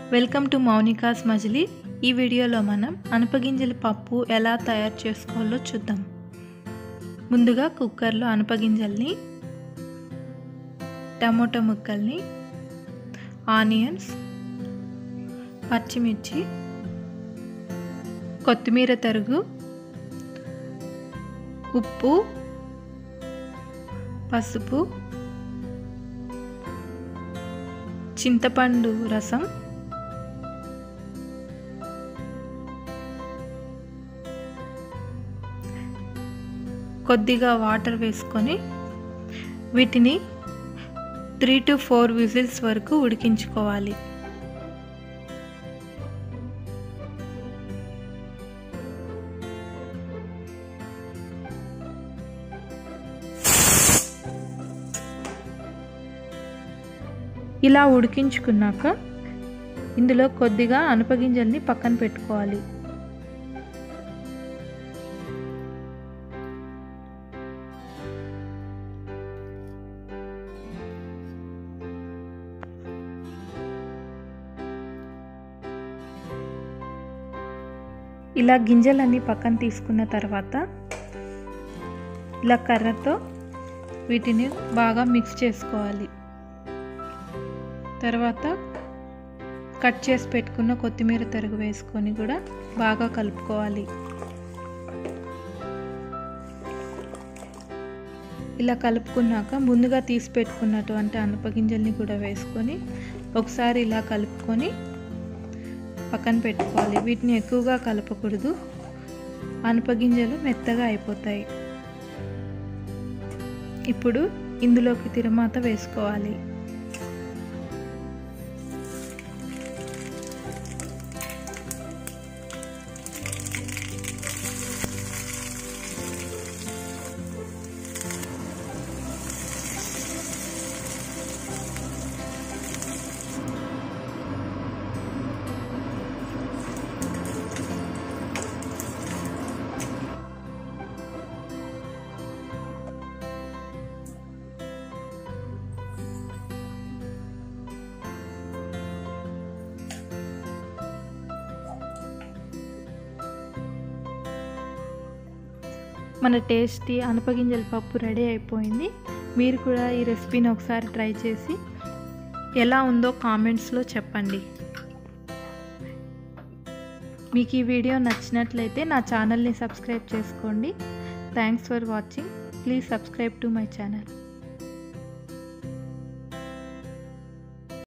welcome to మౌనికాస్ మజిలీ ఈ వీడియోలో మనం అనపగింజల పప్పు ఎలా తయారు చేసుకోవాలో చూద్దాం ముందుగా కుక్కర్లో అనపగింజల్ని టమోటా ముక్కల్ని ఆనియన్స్ పచ్చిమిర్చి కొత్తిమీర తరుగు ఉప్పు పసుపు చింతపండు రసం కొద్దిగా వాటర్ వేసుకొని వీటిని త్రీ టు ఫోర్ విజిల్స్ వరకు ఉడికించుకోవాలి ఇలా ఉడికించుకున్నాక ఇందులో కొద్దిగా అనపగింజల్ని పక్కన పెట్టుకోవాలి ఇలా గింజలన్నీ పక్కన తీసుకున్న తర్వాత ఇలా కర్రతో వీటిని బాగా మిక్స్ చేసుకోవాలి తర్వాత కట్ చేసి పెట్టుకున్న కొత్తిమీర తరుగు వేసుకొని కూడా బాగా కలుపుకోవాలి ఇలా కలుపుకున్నాక ముందుగా తీసి పెట్టుకున్నటువంటి అనపగింజల్ని కూడా వేసుకొని ఒకసారి ఇలా కలుపుకొని పక్కన పెట్టుకోవాలి వీటిని ఎక్కువగా కలపకూడదు అనపగింజలు మెత్తగా అయిపోతాయి ఇప్పుడు ఇందులోకి తిరమాత వేసుకోవాలి మన టేస్టీ అనపగింజల పప్పు రెడీ అయిపోయింది మీరు కూడా ఈ రెసిపీని ఒకసారి ట్రై చేసి ఎలా ఉందో కామెంట్స్లో చెప్పండి మీకు ఈ వీడియో నచ్చినట్లయితే నా ఛానల్ని సబ్స్క్రైబ్ చేసుకోండి thanks for watching please subscribe to my channel